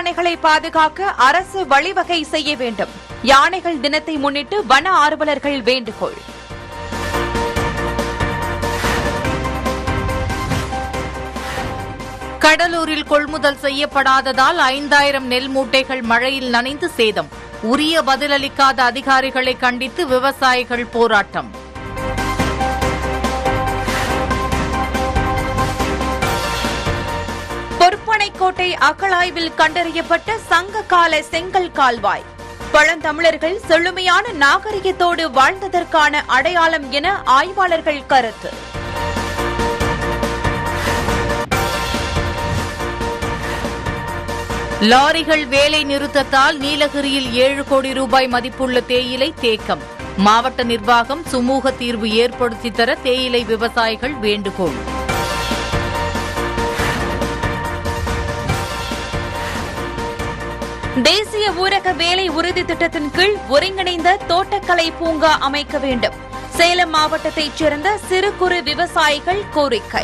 யானைகளை பாதுகாக்க அரசு வழிவகை செய்ய வேண்டும் யானைகள் தினத்தை முன்னிட்டு வன ஆர்வலர்கள் வேண்டுகோள் கடலூரில் கொள்முதல் செய்யப்படாததால் ஐந்தாயிரம் நெல் மூட்டைகள் மழையில் நனைந்து சேதம் உரிய பதிலளிக்காத அதிகாரிகளை கண்டித்து விவசாயிகள் போராட்டம் பொற்பனைக்கோட்டை அகழாய்வில் கண்டறியப்பட்ட சங்க கால செங்கல் கால்வாய் பழந்தமிழர்கள் செழுமையான நாகரிகத்தோடு வாழ்ந்ததற்கான அடையாளம் என ஆய்வாளர்கள் கருத்து லாரிகள் வேலை நிறுத்தத்தால் நீலகிரியில் ஏழு கோடி ரூபாய் மதிப்புள்ள தேயிலை தேக்கம் மாவட்ட நிர்வாகம் சுமூக தீர்வு ஏற்படுத்தி தர தேயிலை விவசாயிகள் வேண்டுகோள் தேசிய ஊரக வேலை உறுதி திட்டத்தின் கீழ் ஒருங்கிணைந்த தோட்டக்கலை பூங்கா அமைக்க வேண்டும் சேலம் மாவட்டத்தைச் சேர்ந்த சிறு குறு விவசாயிகள் கோரிக்கை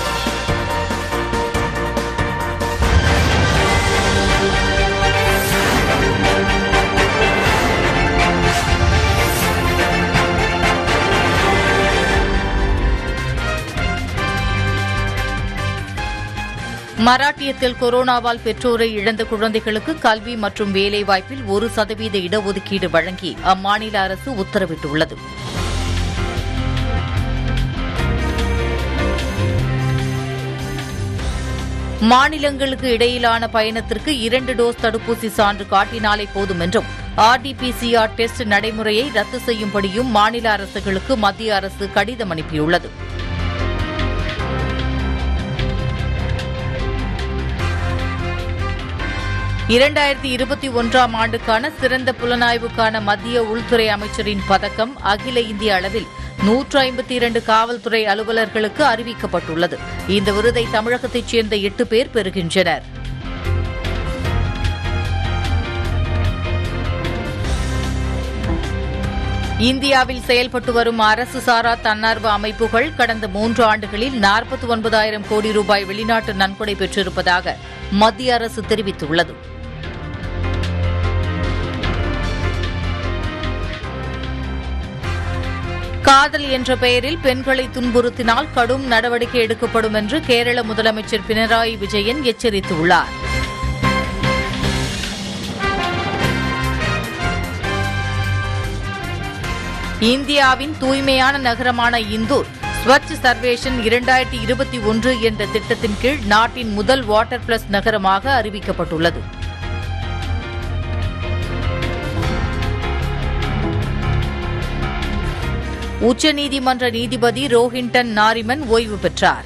மராட்டியத்தில் கொரோனாவால் பெற்றோரை இழந்த குழந்தைகளுக்கு கல்வி மற்றும் வேலைவாய்ப்பில் ஒரு சதவீத இடஒதுக்கீடு வழங்கி அம்மாநில அரசு உத்தரவிட்டுள்ளது மாநிலங்களுக்கு இடையிலான பயணத்திற்கு இரண்டு டோஸ் தடுப்பூசி சான்று காட்டினாலே போதும் என்றும் ஆர்டிபிசிஆர் டெஸ்ட் நடைமுறையை ரத்து செய்யும்படியும் மாநில அரசுகளுக்கு மத்திய அரசு கடிதம் அனுப்பியுள்ளது இரண்டாயிரத்தி இருபத்தி ஒன்றாம் ஆண்டுக்கான சிறந்த புலனாய்வுக்கான மத்திய உள்துறை அமைச்சரின் பதக்கம் அகில இந்திய அளவில் நூற்று ஐம்பத்தி இரண்டு காவல்துறை அலுவலர்களுக்கு அறிவிக்கப்பட்டுள்ளது இந்த விருதை தமிழகத்தைச் சேர்ந்த எட்டு பேர் பெறுகின்றனர் இந்தியாவில் செயல்பட்டு வரும் அரசு சாரா தன்னார்வ அமைப்புகள் கடந்த மூன்று ஆண்டுகளில் நாற்பத்தி ஒன்பதாயிரம் கோடி ரூபாய் வெளிநாட்டு நன்கொடை பெற்றிருப்பதாக மத்திய அரசு தெரிவித்துள்ளது காதல் என்ற பெயரில் பெண்களை துன்புறுத்தினால் கடும் நடவடிக்கை எடுக்கப்படும் என்று கேரள முதலமைச்சர் பினராயி விஜயன் எச்சரித்துள்ளார் இந்தியாவின் தூய்மையான நகரமான இந்தூர் ஸ்வச் சர்வேஷன் இரண்டாயிரத்தி இருபத்தி ஒன்று என்ற திட்டத்தின் கீழ் நாட்டின் முதல் வாட்டர் பிளஸ் நகரமாக அறிவிக்கப்பட்டுள்ளது உச்சநீதிமன்ற நீதிபதி ரோஹின்டன் நாரிமன் ஓய்வு பெற்றார்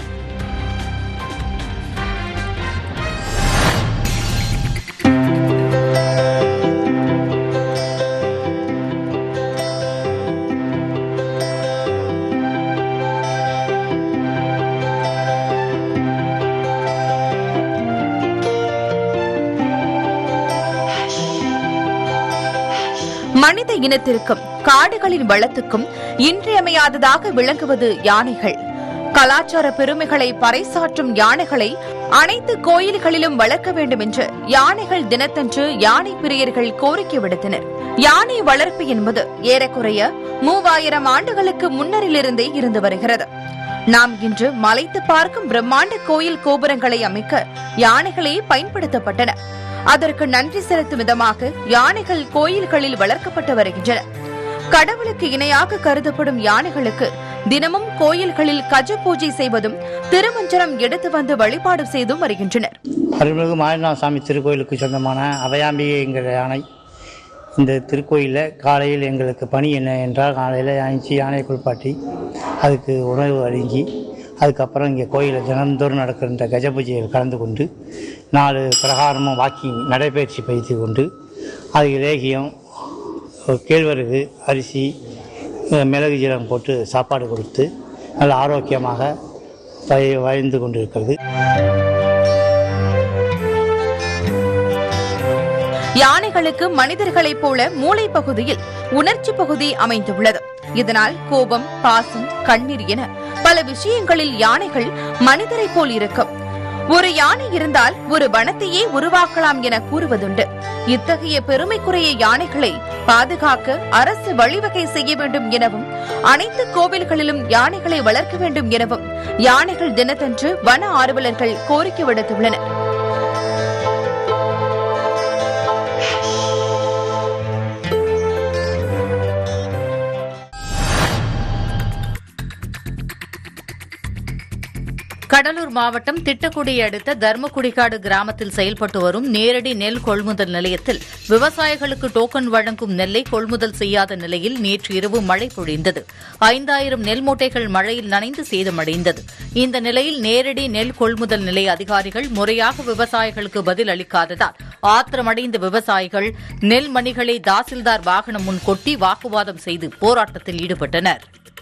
மனித இனத்திற்கும் காடுகளின் வளத்துக்கும் இன்றியமையாததாக விளங்குவது யானைகள் கலாச்சார பெருமைகளை பறைசாற்றும் யானைகளை அனைத்து கோயில்களிலும் வளர்க்க வேண்டும் என்று யானைகள் தினத்தன்று யானை பிரியர்கள் கோரிக்கை விடுத்தனர் யானை வளர்ப்பு என்பது ஏறக்குறைய மூவாயிரம் ஆண்டுகளுக்கு முன்னரிலிருந்தே இருந்து வருகிறது நாம் இன்று மலைத்து பார்க்கும் பிரம்மாண்ட கோயில் கோபுரங்களை அமைக்க யானைகளே பயன்படுத்தப்பட்டன அதற்கு நன்றி செலுத்தும் விதமாக யானைகள் கோயில்களில் வளர்க்கப்பட்டு வருகின்றன கடவுளுக்கு இணையாக கருதப்படும் யானைகளுக்கு தினமும் கோயில்களில் கஜ பூஜை செய்வதும் திருமஞ்சனம் எடுத்து வந்து வழிபாடு செய்தும் வருகின்றனர் அருள்மிகு மாரிநாதசாமி திருக்கோயிலுக்கு சொந்தமான அபயாம்பிகைங்கிற யானை இந்த திருக்கோயிலில் காலையில் எங்களுக்கு பணி என்ன என்றால் காலையில் அஞ்சு யானை குளிப்பாட்டி அதுக்கு உணவு வழங்கி அதுக்கப்புறம் இங்கே கோயிலில் தினந்தோறும் நடக்கிற இந்த கஜ பூஜையில் கலந்து கொண்டு நாலு பிரகாரமும் வாக்கிங் நடைபயிற்சி பயிற்சி கொண்டு அதுக்கு லேகியம் கேழ்வரகு அரிசி அஹ் மிளகு ஜீரகம் போட்டு சாப்பாடு கொடுத்து நல்ல ஆரோக்கியமாக வய வாழ்ந்து கொண்டிருக்கிறது யானைகளுக்கு மனிதர்களைப் போல மூளை பகுதியில் உணர்ச்சி பகுதி அமைந்துள்ளது இதனால் கோபம் பாசம் கண்ணீர் என பல விஷயங்களில் யானைகள் மனிதரைப் போல் இருக்கும் ஒரு யானை இருந்தால் ஒரு வனத்தையே உருவாக்கலாம் என கூறுவதுண்டு இத்தகைய பெருமைக்குரிய யானைகளை பாதுகாக்க அரசு வழிவகை செய்ய வேண்டும் எனவும் அனைத்து கோவில்களிலும் யானைகளை வளர்க்க வேண்டும் எனவும் யானைகள் தினத்தன்று வன ஆர்வலர்கள் கோரிக்கை விடுத்துள்ளனர் கடலூர் மாவட்டம் திட்டக்குடியை அடுத்த தர்மகுடிக்காடு கிராமத்தில் செயல்பட்டு வரும் நேரடி நெல் கொள்முதல் நிலையத்தில் விவசாயிகளுக்கு டோக்கன் வழங்கும் நெல்லை கொள்முதல் செய்யாத நிலையில் நேற்று இரவு மழை பொழிந்தது ஐந்தாயிரம் நெல் மூட்டைகள் மழையில் நனைந்து சேதமடைந்தது இந்த நிலையில் நேரடி நெல் கொள்முதல் நிலைய அதிகாரிகள் முறையாக விவசாயிகளுக்கு பதில் அளிக்காததால் ஆத்திரமடைந்த விவசாயிகள் நெல் மணிகளை தாசில்தார் வாகனம் முன் கொட்டி வாக்குவாதம் செய்து போராட்டத்தில் ஈடுபட்டனா்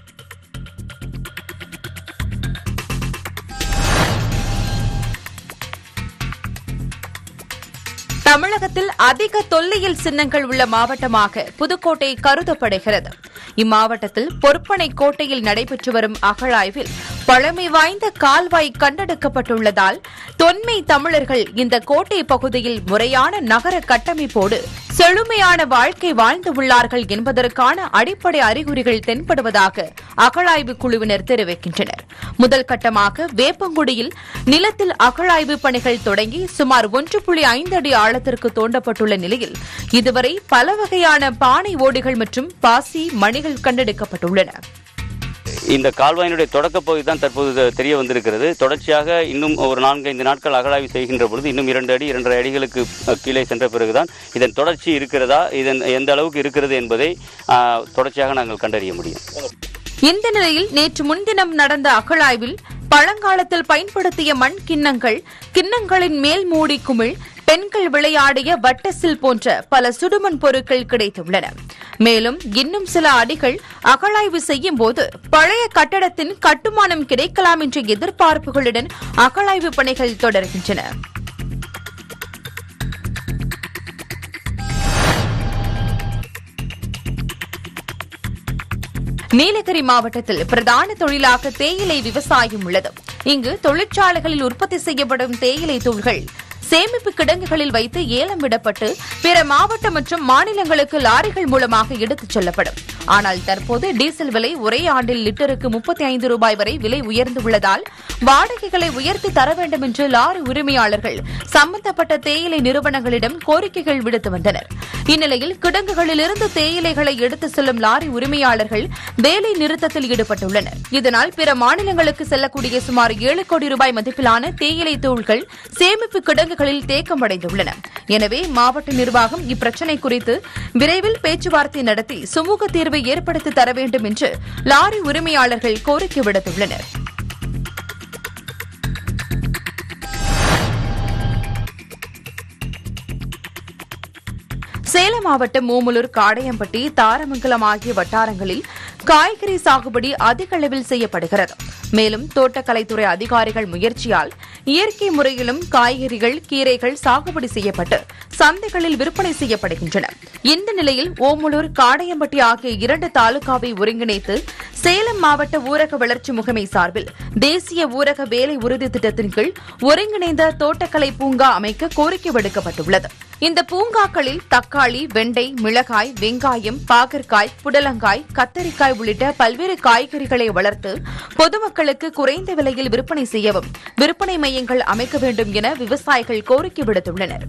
தமிழகத்தில் அதிக தொல்லியல் சின்னங்கள் உள்ள மாவட்டமாக புதுக்கோட்டை கருதப்படுகிறது இம்மாவட்டத்தில் பொற்பனை கோட்டையில் நடைபெற்று வரும் அகழாய்வில் பழமை வாய்ந்த கால்வாய் கண்டெடுக்கப்பட்டுள்ளதால் தொன்மை தமிழர்கள் இந்த கோட்டை பகுதியில் முறையான நகர கட்டமைப்போடு செழுமையான வாழ்க்கை வாழ்ந்து உள்ளார்கள் என்பதற்கான அடிப்படை அறிகுறிகள் தென்படுவதாக அகழாய்வு குழுவினர் தெரிவிக்கின்றனர் முதல் கட்டமாக வேப்பங்குடியில் நிலத்தில் அகழாய்வு பணிகள் தொடங்கி சுமார் ஒன்று புள்ளி ஐந்து அடி ஆழத்திற்கு தோண்டப்பட்டுள்ள நிலையில் இதுவரை பல வகையான பானை ஓடுகள் மற்றும் பாசி மணிகள் கண்டெடுக்கப்பட்டுள்ளன இந்த கால்வாயினுடைய தொடக்க பகுதி தான் தற்போது தெரிய வந்திருக்கிறது தொடர்ச்சியாக இன்னும் ஒரு நான்கைந்து நாட்கள் அகழாய்வு செய்கின்ற பொழுது இன்னும் இரண்டு அடி இரண்டரை அடிகளுக்கு அஹ், கீழே சென்ற பிறகுதான் இதன் தொடர்ச்சி இருக்கிறதா இதன் எந்த அளவுக்கு இருக்கிறது என்பதை ஆஹ், தொடர்ச்சியாக நாங்கள் கண்டறிய முடியும் இந்த நிலையில் நேற்று முன்தினம் நடந்த அகழாய்வில் பழங்காலத்தில் பயன்படுத்திய மண் கிண்ணங்கள் கிண்ணங்களின் மேல் மூடி குமிழ் பெண்கள் விளையாடிய வட்டசில் போன்ற பல சுடுமண் பொருட்கள் கிடைத்துள்ளன மேலும் இன்னும் சில அடிகள் அகழாய்வு செய்யும் போது பழைய கட்டடத்தின் கட்டுமானம் கிடைக்கலாம் என்ற எதிர்பார்ப்புகளுடன் அகழாய்வு பணிகள் தொடர்கின்றன நீலகிரி மாவட்டத்தில் பிரதான தொழிலாக தேயிலை விவசாயம் உள்ளது இங்கு தொழிற்சாலைகளில் உற்பத்தி செய்யப்படும் தேயிலை தூள்கள் சேமிப்பு கிடங்குகளில் வைத்து ஏலம் விடப்பட்டு பிற மாவட்ட மற்றும் மாநிலங்களுக்கு லாரிகள் மூலமாக எடுத்துச் செல்லப்படும் ஆனால் தற்போது டீசல் விலை ஒரே ஆண்டில் லிட்டருக்கு முப்பத்தி ஐந்து ரூபாய் வரை விலை உயர்ந்துள்ளதால் வாடகைகளை உயர்த்தி தர வேண்டும் என்று லாரி உரிமையாளர்கள் சம்பந்தப்பட்ட தேயிலை நிறுவனங்களிடம் கோரிக்கைகள் விடுத்து வந்தனர் இந்நிலையில் கிடங்குகளிலிருந்து தேயிலைகளை எடுத்து செல்லும் லாரி உரிமையாளர்கள் வேலை நிறுத்தத்தில் ஈடுபட்டுள்ளனர் இதனால் பிற மாநிலங்களுக்கு செல்லக்கூடிய சுமார் ஏழு கோடி ரூபாய் மதிப்பிலான தேயிலை தூள்கள் சேமிப்பு கிடங்குகளில் தேக்கமடைந்துள்ளன எனவே மாவட்ட நிர்வாகம் இப்பிரச்சினை குறித்து விரைவில் பேச்சுவார்த்தை நடத்தி சுமூக தீர்வை ஏற்படுத்தி தர வேண்டும் என்று லாரி உரிமையாளர்கள் கோரிக்கை விடுத்துள்ளனர் சேலம் மாவட்டம் மூமுலூர் காடையம்பட்டி தாரமங்கலம் ஆகிய வட்டாரங்களில் காய்கறி சாகுபடி அதிக அளவில் செய்யப்படுகிறது மேலும் தோட்டக்கலைத்துறை அதிகாரிகள் முயற்சியால் இயற்கை முறையிலும் காய்கறிகள் கீரைகள் சாகுபடி செய்யப்பட்டு சந்தைகளில் விற்பனை செய்யப்படுகின்றன இந்த நிலையில் ஓமுலூர் காடையம்பட்டி ஆகிய இரண்டு தாலுகாவை ஒருங்கிணைத்து சேலம் மாவட்ட ஊரக வளர்ச்சி முகமை சார்பில் தேசிய ஊரக வேலை உறுதி திட்டத்தின் கீழ் ஒருங்கிணைந்த தோட்டக்கலை பூங்கா அமைக்க கோரிக்கை விடுக்கப்பட்டுள்ளது இந்த பூங்காக்களில் தக்காளி வெண்டை மிளகாய் வெங்காயம் பாகற்காய் புடலங்காய் கத்தரிக்காய் உள்ளிட்ட பல்வேறு காய்கறிகளை வளர்த்து பொதுமக்களுக்கு குறைந்த விலையில் விற்பனை செய்யவும் விற்பனை மையங்கள் அமைக்க வேண்டும் என விவசாயிகள் கோரிக்கை விடுத்துள்ளனர்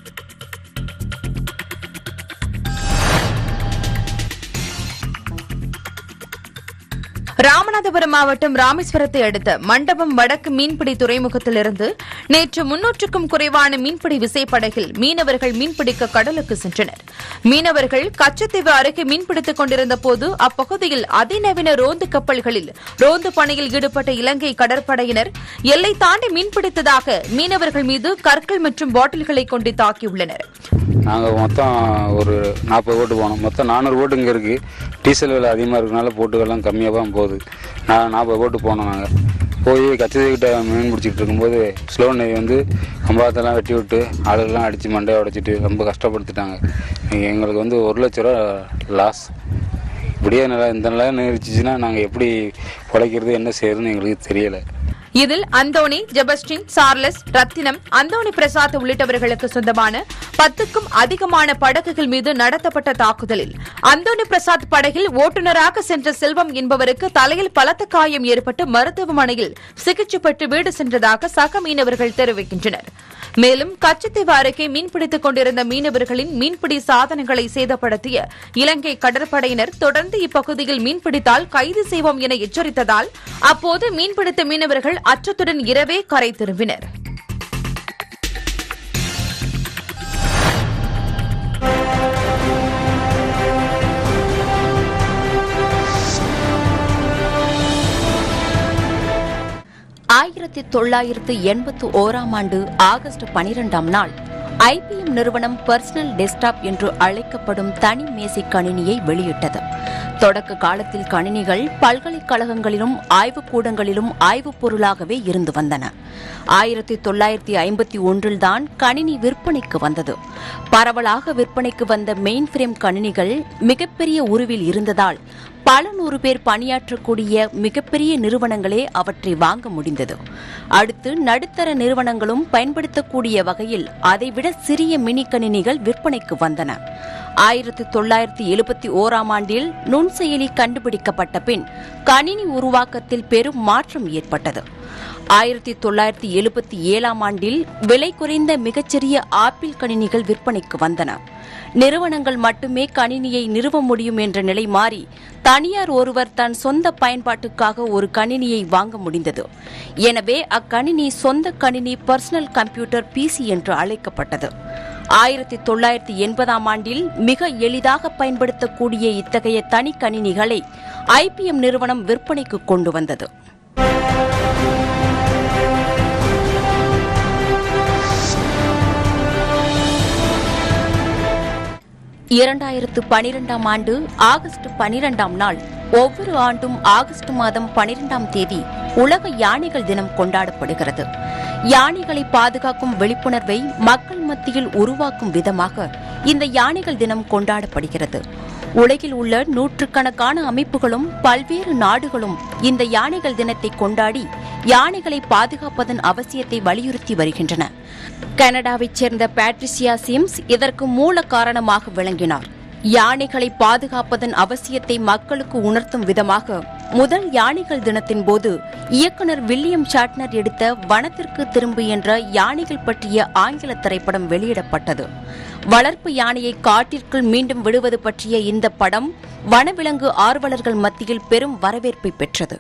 ராமநாதபுரம் மாவட்டம் ராமேஸ்வரத்தை அடுத்த மண்டபம் வடக்கு மீன்பிடி துறைமுகத்திலிருந்து நேற்று முன்னூற்றுக்கும் குறைவான மீன்பிடி விசைப்படகில் மீனவர்கள் மீன்பிடிக்க கடலுக்கு சென்றனர் மீனவர்கள் கச்சத்தீவு அருகே மீன்பிடித்துக் கொண்டிருந்த போது அப்பகுதியில் அதிநவீன ரோந்து கப்பல்களில் ரோந்து பணியில் ஈடுபட்ட இலங்கை கடற்படையினர் எல்லை தாண்டி மீன்பிடித்ததாக மீனவர்கள் மீது கற்கள் மற்றும் பாட்டில்களை கொண்டு தாக்கியுள்ளனர் நாங்கள் மொத்தம் ஒரு நாற்பது ஓட்டு போனோம் மொத்தம் நானூறு ஓட்டு இங்கே இருக்குது டீசல் விலை அதிகமாக இருக்கனால போட்டுகள்லாம் கம்மியாக தான் போகுது நான் நாற்பது ஓட்டு போனோம் நாங்கள் போய் கச்சதைக்கிட்ட மீன் பிடிச்சிட்டு இருக்கும்போது ஸ்லோ நெய் வந்து கம்பாத்தெல்லாம் வெட்டி விட்டு ஆளுகள்லாம் அடித்து மண்டையை உடைச்சிட்டு ரொம்ப கஷ்டப்படுத்திட்டாங்க எங்களுக்கு வந்து ஒரு லட்ச ரூபா லாஸ் இப்படியே நல்லா இந்த நிலை நிறுத்திச்சுன்னா நாங்கள் எப்படி பிழைக்கிறது என்ன செய்யறதுன்னு எங்களுக்கு தெரியலை இதில் அந்தோணி ஜெபஸ்டின் சார்லஸ் ரத்தினம் அந்தோணி பிரசாத் உள்ளிட்டவர்களுக்கு சொந்தமான பத்துக்கும் அதிகமான படகுகள் மீது நடத்தப்பட்ட தாக்குதலில் அந்தோணி பிரசாத் படகில் ஓட்டுநராக சென்ற செல்வம் என்பவருக்கு தலையில் பலத்த காயம் ஏற்பட்டு மருத்துவமனையில் சிகிச்சை பெற்று வீடு சென்றதாக சக மீனவர்கள் தெரிவிக்கின்றனர் மேலும் கச்சத்தீவு அருகே மீன்பிடித்துக் கொண்டிருந்த மீனவர்களின் மீன்பிடி சாதனங்களை சேதப்படுத்திய இலங்கை கடற்படையினர் தொடர்ந்து இப்பகுதியில் மீன்பிடித்தால் கைது செய்வோம் என எச்சரித்ததால் அப்போது மீன்பிடித்த மீனவர்கள் அச்சத்துடன் இரவே கரை திரும்பினர் ஆயிரத்தி தொள்ளாயிரத்து எண்பத்து ஓராம் ஆண்டு ஆகஸ்ட் பனிரெண்டாம் நாள் ஐபிஎம் நிறுவனம் பர்சனல் டெஸ்க்டாப் என்று அழைக்கப்படும் தனி மேசை கணினியை வெளியிட்டது தொடக்க காலத்தில் கணினிகள் பல்கலைக்கழகங்களிலும் ஆய்வுக்கூடங்களிலும் ஆய்வுப் பொருளாகவே இருந்து வந்தன ஆயிரத்தி தொள்ளாயிரத்தி ஐம்பத்தி ஒன்றில்தான் கணினி விற்பனைக்கு வந்தது பரவலாக விற்பனைக்கு வந்த மெயின் ஃப்ரேம் கணினிகள் மிகப்பெரிய உருவில் இருந்ததால் பல நூறு பேர் பணியாற்றக்கூடிய மிகப்பெரிய நிறுவனங்களே அவற்றை வாங்க முடிந்தது அடுத்து நடுத்தர நிறுவனங்களும் பயன்படுத்தக்கூடிய வகையில் அதைவிட சிறிய மினி கணினிகள் விற்பனைக்கு வந்தன ஆயிரத்தி தொள்ளாயிரத்தி எழுபத்தி ஓராம் ஆண்டில் நுண்செயலி கண்டுபிடிக்கப்பட்ட பின் கணினி உருவாக்கத்தில் பெரும் மாற்றம் ஏற்பட்டது ஆயிரத்தி தொள்ளாயிரத்தி எழுபத்தி ஏழாம் ஆண்டில் விலை குறைந்த மிகச்சிறிய ஆப்பிள் கணினிகள் விற்பனைக்கு வந்தன நிறுவனங்கள் மட்டுமே கணினியை நிறுவ முடியும் என்ற நிலை மாறி தனியார் ஒருவர் தன் சொந்த பயன்பாட்டுக்காக ஒரு கணினியை வாங்க முடிந்தது எனவே அக்கணினி சொந்த கணினி பர்சனல் கம்ப்யூட்டர் பிசி என்று அழைக்கப்பட்டது ஆயிரத்தி தொள்ளாயிரத்தி எண்பதாம் ஆண்டில் மிக எளிதாக பயன்படுத்தக்கூடிய இத்தகைய தனி கணினிகளை ஐபிஎம் நிறுவனம் விற்பனைக்கு கொண்டு வந்தது இரண்டாயிரத்து பனிரெண்டாம் ஆண்டு ஆகஸ்ட் பனிரெண்டாம் நாள் ஒவ்வொரு ஆண்டும் ஆகஸ்ட் மாதம் பனிரெண்டாம் தேதி உலக யானைகள் தினம் கொண்டாடப்படுகிறது யானைகளை பாதுகாக்கும் விழிப்புணர்வை மக்கள் மத்தியில் உருவாக்கும் விதமாக இந்த யானைகள் தினம் கொண்டாடப்படுகிறது உலகில் உள்ள நூற்றுக்கணக்கான அமைப்புகளும் பல்வேறு நாடுகளும் இந்த யானைகள் தினத்தை கொண்டாடி யானைகளை பாதுகாப்பதன் அவசியத்தை வலியுறுத்தி வருகின்றன கனடாவைச் சேர்ந்த பேட்ரிசியா சிம்ஸ் இதற்கு மூல காரணமாக விளங்கினார் யானைகளை பாதுகாப்பதன் அவசியத்தை மக்களுக்கு உணர்த்தும் விதமாக முதல் யானைகள் தினத்தின் போது இயக்குனர் வில்லியம் ஷாட்னர் எடுத்த வனத்திற்கு திரும்பு என்ற யானைகள் பற்றிய ஆங்கில திரைப்படம் வெளியிடப்பட்டது வளர்ப்பு யானையை காட்டிற்குள் மீண்டும் விடுவது பற்றிய இந்த படம் வனவிலங்கு ஆர்வலர்கள் மத்தியில் பெரும் வரவேற்பை பெற்றது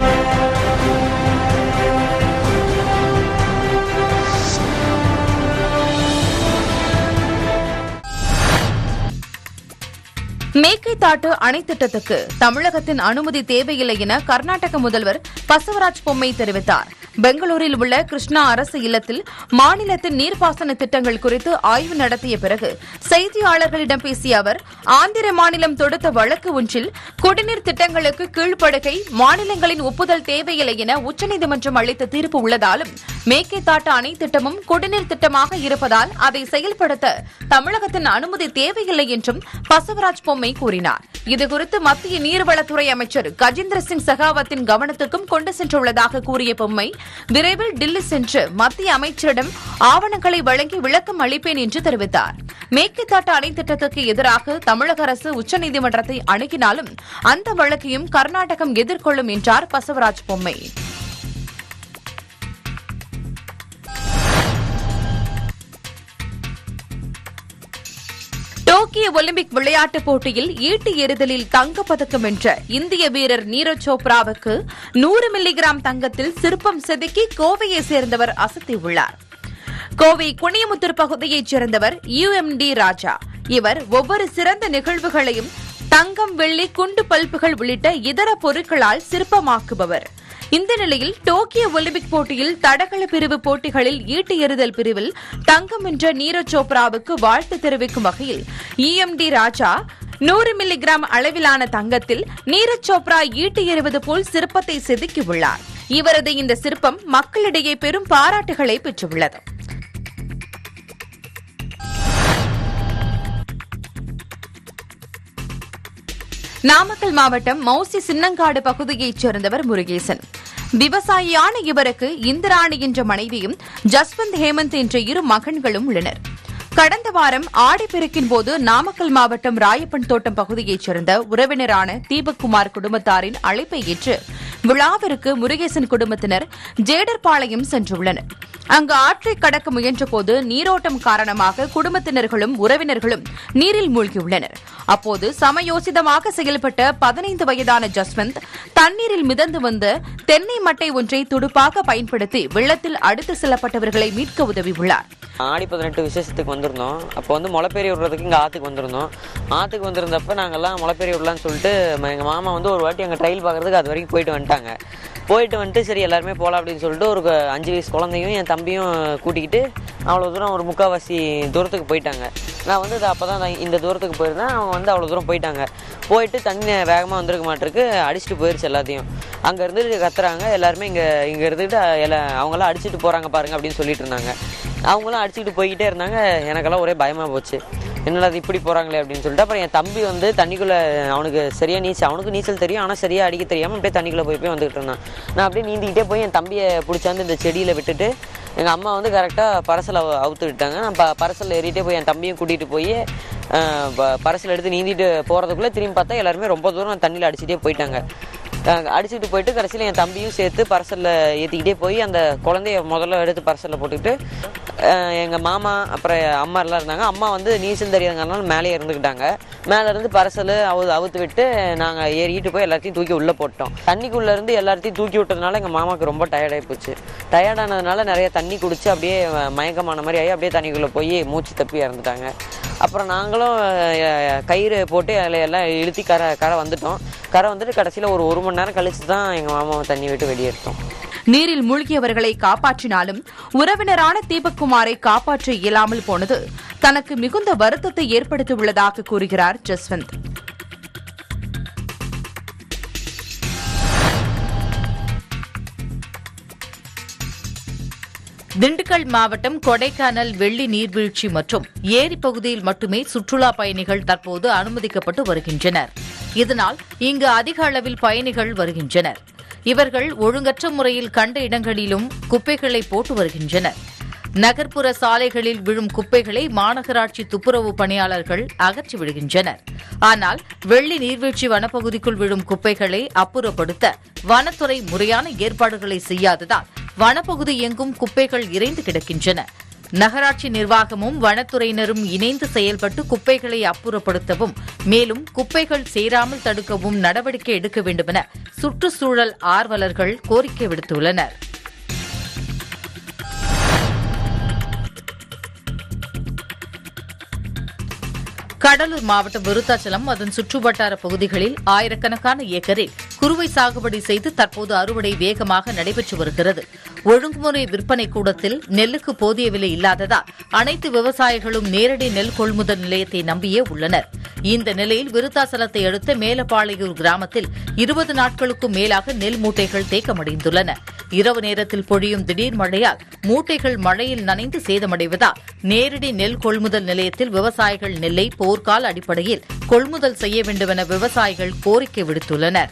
மேக்கைத்தாட்டு அணை திட்டத்துக்கு தமிழகத்தின் அனுமதி தேவையில்லை என கர்நாடக முதல்வர் பசவராஜ் பொம்மை தெரிவித்தார் பெங்களூரில் உள்ள கிருஷ்ணா அரசு இல்லத்தில் மாநிலத்தின் நீர்ப்பாசன திட்டங்கள் குறித்து ஆய்வு நடத்திய பிறகு செய்தியாளர்களிடம் பேசிய அவர் ஆந்திர மாநிலம் தொடுத்த வழக்கு ஒன்றில் குடிநீர் திட்டங்களுக்கு கீழ்ப்படுகை மாநிலங்களின் ஒப்புதல் தேவையில்லை என உச்சநீதிமன்றம் அளித்த தீர்ப்பு உள்ளதாலும் மேக்கைத்தாட்டு அணை திட்டமும் குடிநீர் திட்டமாக இருப்பதால் அதை செயல்படுத்த தமிழகத்தின் அனுமதி தேவையில்லை என்றும் பசவராஜ் பொம்மை கூறினார் இதுகுறித்து மத்திய நீர்வளத்துறை அமைச்சர் கஜேந்திர சிங் செகாவத்தின் கவனத்துக்கும் கொண்டு சென்றுள்ளதாக கூறிய பொம்மை விரைவில் டில்லி சென்று மத்திய அமைச்சரிடம் ஆவணங்களை வழங்கி விளக்கம் அளிப்பேன் என்று தெரிவித்தார் மேற்குத்தாட்டு அணை திட்டத்துக்கு எதிராக தமிழக அரசு உச்சநீதிமன்றத்தை அணுகினாலும் அந்த வழக்கையும் கர்நாடகம் எதிர்கொள்ளும் என்றார் பசவராஜ் பொம்மை டோக்கியோ ஒலிம்பிக் விளையாட்டுப் போட்டியில் ஈட்டி எறிதலில் தங்கப்பதக்கம் வென்ற இந்திய வீரர் நீரஜ் சோப்ராவுக்கு நூறு மில்லிகிராம் தங்கத்தில் சிற்பம் செதுக்கி கோவையை சேர்ந்தவர் அசத்தியுள்ளார் கோவை குனியமுத்தூர் பகுதியைச் சேர்ந்தவர் யுஎம்டி ராஜா இவர் ஒவ்வொரு சிறந்த நிகழ்வுகளையும் தங்கம் வெள்ளி குண்டு பல்புகள் உள்ளிட்ட இதர பொருட்களால் சிற்பமாக்குபவர் இந்த நிலையில் டோக்கியோ ஒலிம்பிக் போட்டியில் தடகள பிரிவு போட்டிகளில் ஈட்டு எறிதல் பிரிவில் தங்கம் வென்ற நீரஜ் சோப்ராவுக்கு வாழ்த்து தெரிவிக்கும் வகையில் இஎம்டி ராஜா நூறு மில்லிகிராம் அளவிலான தங்கத்தில் நீரஜ் சோப்ரா ஈட்டு எறிவது போல் சிற்பத்தை செதுக்கியுள்ளார் இவரது இந்த சிற்பம் மக்களிடையே பெரும் பாராட்டுகளை பெற்றுள்ளது நாமக்கல் மாவட்டம் மௌசி சின்னங்காடு பகுதியைச் சேர்ந்தவர் முருகேசன் விவசாயியான இவருக்கு இந்திராணி என்ற மனைவியும் ஜஸ்வந்த் ஹேமந்த் என்ற இரு மகன்களும் உள்ளனர் கடந்த வாரம் ஆடிப்பெருக்கின் போது நாமக்கல் மாவட்டம் ராயப்பன் தோட்டம் பகுதியைச் சேர்ந்த உறவினரான தீபக்குமார் குடும்பத்தாரின் அழைப்பை ஏற்று விழாவிற்கு முருகேசன் குடும்பத்தினர் ஜேடர்பாளையம் சென்றுள்ளனர் அங்கு ஆற்றை கடக்க முயன்றபோது நீரோட்டம் காரணமாக குடும்பத்தினர்களும் உறவினர்களும் நீரில் மூழ்கியுள்ளனர் அப்போது சமயோசிதமாக செயல்பட்ட பதினைந்து வயதான ஜஸ்வந்த் தண்ணீரில் மிதந்து வந்த தென்னை மட்டை ஒன்றை துடுப்பாக பயன்படுத்தி வெள்ளத்தில் அடுத்து செல்லப்பட்டவர்களை மீட்க உதவியுள்ளார் ஆடி பதினெட்டு விசேஷத்துக்கு வந்திருந்தோம் அப்போ வந்து முளைப்பெரிய விடுறதுக்கு இங்கே ஆற்றுக்கு வந்திருந்தோம் ஆற்றுக்கு வந்திருந்தப்ப நாங்கள்லாம் முளைப்பெரிய விடலான்னு சொல்லிட்டு எங்கள் மாமா வந்து ஒரு வாட்டி அங்கே ட்ரையல் பார்க்குறதுக்கு அது வரைக்கும் போயிட்டு வந்துட்டாங்க போயிட்டு வந்துட்டு சரி எல்லாருமே போகலாம் அப்படின்னு சொல்லிட்டு ஒரு க- அஞ்சு வயசு குழந்தையும் என் தம்பியும் கூட்டிக்கிட்டு அவ்வளோ தூரம் ஒரு முக்கால்வாசி தூரத்துக்கு போயிட்டாங்க நான் வந்து அப்போ தான் இந்த தூரத்துக்கு போயிருந்தேன் அவங்க வந்து அவ்வளோ தூரம் போயிட்டாங்க போயிட்டு தண்ணி வேகமாக வந்திருக்க மாட்டிருக்கு அடிச்சுட்டு போயிருச்சு எல்லாத்தையும் அங்கே இருந்து கத்துறாங்க எல்லாருமே இங்கே இங்கே இருந்துட்டு எல்லாம் அவங்களாம் அடிச்சுட்டு போகிறாங்க பாருங்க அப்படின்னு சொல்லிட்டு இருந்தாங்க அவங்களும் அடிச்சுக்கிட்டு போய்கிட்டே இருந்தாங்க எனக்கெல்லாம் ஒரே பயமாக போச்சு என்னடா இது இப்படி போகிறாங்களே அப்படின்னு சொல்லிட்டு அப்புறம் என் தம்பி வந்து தண்ணிக்குள்ளே அவனுக்கு சரியாக நீச்சல் அவனுக்கு நீச்சல் தெரியும் ஆனால் சரியாக அடிக்க தெரியாமல் அப்படியே தண்ணிக்குள்ளே போய் போய் வந்துகிட்டு இருந்தான் நான் அப்படியே நீந்திக்கிட்டே போய் என் தம்பியை பிடிச்சாந்து இந்த செடியில் விட்டுட்டு எங்கள் அம்மா வந்து கரெக்டாக பரசலை அவுத்து விட்டாங்க நான் ப பரசலில் ஏறிட்டே போய் என் தம்பியும் கூட்டிகிட்டு போய் அஹ், ப- பரசல் எடுத்து நீந்திட்டு போகிறதுக்குள்ளே திரும்பி பார்த்தா எல்லாருமே ரொம்ப தூரம் தண்ணியில் அடிச்சுட்டே போயிட்டாங்க அஹ் அடிச்சுட்டு போயிட்டு கடைசியில் என் தம்பியும் சேர்த்து பரசலில் ஏற்றிக்கிட்டே போய் அந்த குழந்தைய முதல்ல எடுத்து பரசலில் போட்டுக்கிட்டு எங்கள் மாமா அப்புறம் அம்மா எல்லாம் இருந்தாங்க அம்மா வந்து நீச்சல் தெரியாதனால மேலே இருந்துக்கிட்டாங்க மேலே இருந்து பரசல் அவு அவுத்து விட்டு நாங்கள் ஏறிட்டு போய் எல்லாத்தையும் தூக்கி உள்ளே போட்டோம் தண்ணிக்குள்ளே இருந்து எல்லாத்தையும் தூக்கி விட்டதுனால எங்கள் மாமாவுக்கு ரொம்ப டயர்டாகி போச்சு டயர்டானதுனால நிறைய தண்ணி குடிச்சு அப்படியே மயக்கமான மாதிரி ஆகி அப்படியே தண்ணிக்குள்ளே போய் மூச்சு தப்பி இறந்துட்டாங்க அப்புறம் நாங்களும் அஹ், கயிறு போட்டு அதில் எல்லாம் இழுத்தி கரை கரை வந்துட்டோம் கரை வந்துட்டு கடைசியில் ஒரு ஒரு மணி நேரம் கழிச்சு தான் எங்கள் மாமாவை தண்ணி விட்டு வெளியேற்றோம் நீரில் மூழ்கியவர்களை காப்பாற்றினாலும் உறவினரான தீபக்குமாரை காப்பாற்ற இயலாமல் போனது தனக்கு மிகுந்த வருத்தத்தை ஏற்படுத்தியுள்ளதாக கூறுகிறார் ஜஸ்வந்த் திண்டுக்கல் மாவட்டம் கொடைக்கானல் வெள்ளி நீர்வீழ்ச்சி மற்றும் ஏரி பகுதியில் மட்டுமே சுற்றுலா பயணிகள் தற்போது அனுமதிக்கப்பட்டு வருகின்றனர் இதனால் இங்கு அதிக அளவில் பயணிகள் வருகின்றனர் இவர்கள் ஒழுங்கற்ற முறையில் கண்ட இடங்களிலும் குப்பைகளை போட்டு வருகின்றனர் நகர்ப்புற சாலைகளில் விழும் குப்பைகளை மாநகராட்சி துப்புரவு பணியாளர்கள் அகற்றி விடுகின்றனர் ஆனால் வெள்ளி நீர்வீழ்ச்சி வனப்பகுதிக்குள் விழும் குப்பைகளை அப்புறப்படுத்த வனத்துறை முறையான ஏற்பாடுகளை செய்யாததால் வனப்பகுதி எங்கும் குப்பைகள் இறைந்து கிடக்கின்றன நகராட்சி நிர்வாகமும் வனத்துறையினரும் இணைந்து செயல்பட்டு குப்பைகளை அப்புறப்படுத்தவும் மேலும் குப்பைகள் சேராமல் தடுக்கவும் நடவடிக்கை எடுக்க வேண்டுமென சுற்றுச்சூழல் ஆர்வலர்கள் கோரிக்கை விடுத்துள்ளனர் கடலூர் மாவட்டம் விருத்தாச்சலம் அதன் சுற்றுவட்டார பகுதிகளில் ஆயிரக்கணக்கான ஏக்கரில் குறுவை சாகுபடி செய்து தற்போது அறுவடை வேகமாக நடைபெற்று வருகிறது ஒழுங்குமுறை விற்பனை கூடத்தில் நெல்லுக்கு போதிய விலை இல்லாததால் அனைத்து விவசாயிகளும் நேரடி நெல் கொள்முதல் நிலையத்தை நம்பியே உள்ளனர் இந்த நிலையில் விருத்தாசலத்தை அடுத்த மேலப்பாளையூர் கிராமத்தில் இருபது நாட்களுக்கும் மேலாக நெல் மூட்டைகள் தேக்கமடைந்துள்ளன இரவு நேரத்தில் பொழியும் திடீர் மழையால் மூட்டைகள் மழையில் நனைந்து சேதமடைவதால் நேரடி நெல் கொள்முதல் நிலையத்தில் விவசாயிகள் நெல்லை போர்க்கால அடிப்படையில் கொள்முதல் செய்ய வேண்டுமென விவசாயிகள் கோரிக்கை விடுத்துள்ளனர்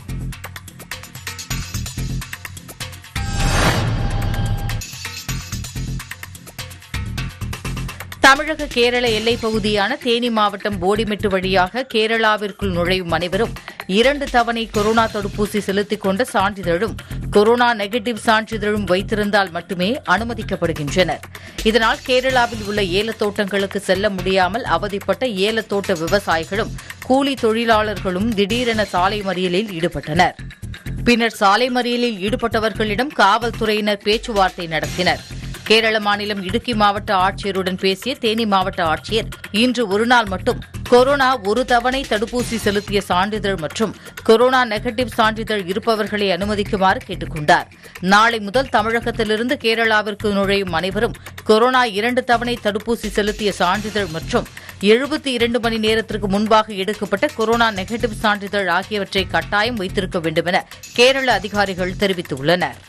தமிழக கேரள எல்லைப் பகுதியான தேனி மாவட்டம் போடிமெட்டு வழியாக கேரளாவிற்குள் நுழையும் அனைவரும் இரண்டு தவணை கொரோனா தடுப்பூசி செலுத்திக் கொண்ட சான்றிதழும் கொரோனா நெகட்டிவ் சான்றிதழும் வைத்திருந்தால் மட்டுமே அனுமதிக்கப்படுகின்றனர் இதனால் கேரளாவில் உள்ள ஏலத்தோட்டங்களுக்கு செல்ல முடியாமல் அவதிப்பட்ட ஏலத்தோட்ட விவசாயிகளும் கூலி தொழிலாளர்களும் திடீரென சாலை மறியலில் ஈடுபட்டனர் பின்னர் சாலை மறியலில் ஈடுபட்டவர்களிடம் காவல்துறையினர் பேச்சுவார்த்தை நடத்தினர் கேரள மாநிலம் இடுக்கி மாவட்ட ஆட்சியருடன் பேசிய தேனி மாவட்ட ஆட்சியர் இன்று ஒருநாள் மட்டும் கொரோனா ஒரு தவணை தடுப்பூசி செலுத்திய சான்றிதழ் மற்றும் கொரோனா நெகட்டிவ் சான்றிதழ் இருப்பவர்களை அனுமதிக்குமாறு கேட்டுக் கொண்டார் நாளை முதல் தமிழகத்திலிருந்து கேரளாவிற்கு நுழையும் அனைவரும் கொரோனா இரண்டு தவணை தடுப்பூசி செலுத்திய சான்றிதழ் மற்றும் எழுபத்தி இரண்டு மணி நேரத்திற்கு முன்பாக எடுக்கப்பட்ட கொரோனா நெகட்டிவ் சான்றிதழ் ஆகியவற்றை கட்டாயம் வைத்திருக்க வேண்டுமென கேரள அதிகாரிகள் தெரிவித்துள்ளனர்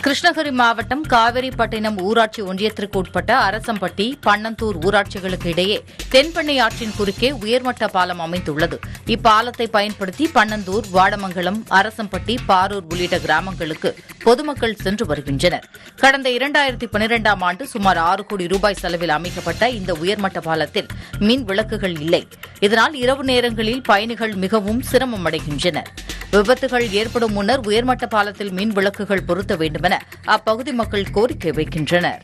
கிருஷ்ணகிரி மாவட்டம் காவிரிப்பட்டினம் ஊராட்சி ஒன்றியத்திற்கு உட்பட்ட அரசம்பட்டி பன்னந்தூர் ஊராட்சிகளுக்கு இடையே தென்பெண்ணை ஆற்றின் குறுக்கே உயர்மட்ட பாலம் அமைந்துள்ளது இப்பாலத்தை பயன்படுத்தி பன்னந்தூர் வாடமங்கலம் அரசம்பட்டி பாரூர் உள்ளிட்ட கிராமங்களுக்கு பொதுமக்கள் சென்று வருகின்றனர் கடந்த இரண்டாயிரத்தி பனிரெண்டாம் ஆண்டு சுமார் ஆறு கோடி ரூபாய் செலவில் அமைக்கப்பட்ட இந்த உயர்மட்ட பாலத்தில் மின் விளக்குகள் இல்லை இதனால் இரவு நேரங்களில் பயணிகள் மிகவும் சிரமம் அடைகின்றனர் விபத்துகள் ஏற்படும் முன்னர் உயர்மட்ட பாலத்தில் மின் விளக்குகள் பொருத்த வேண்டுமென அப்பகுதி மக்கள் கோரிக்கை வைக்கின்றனர்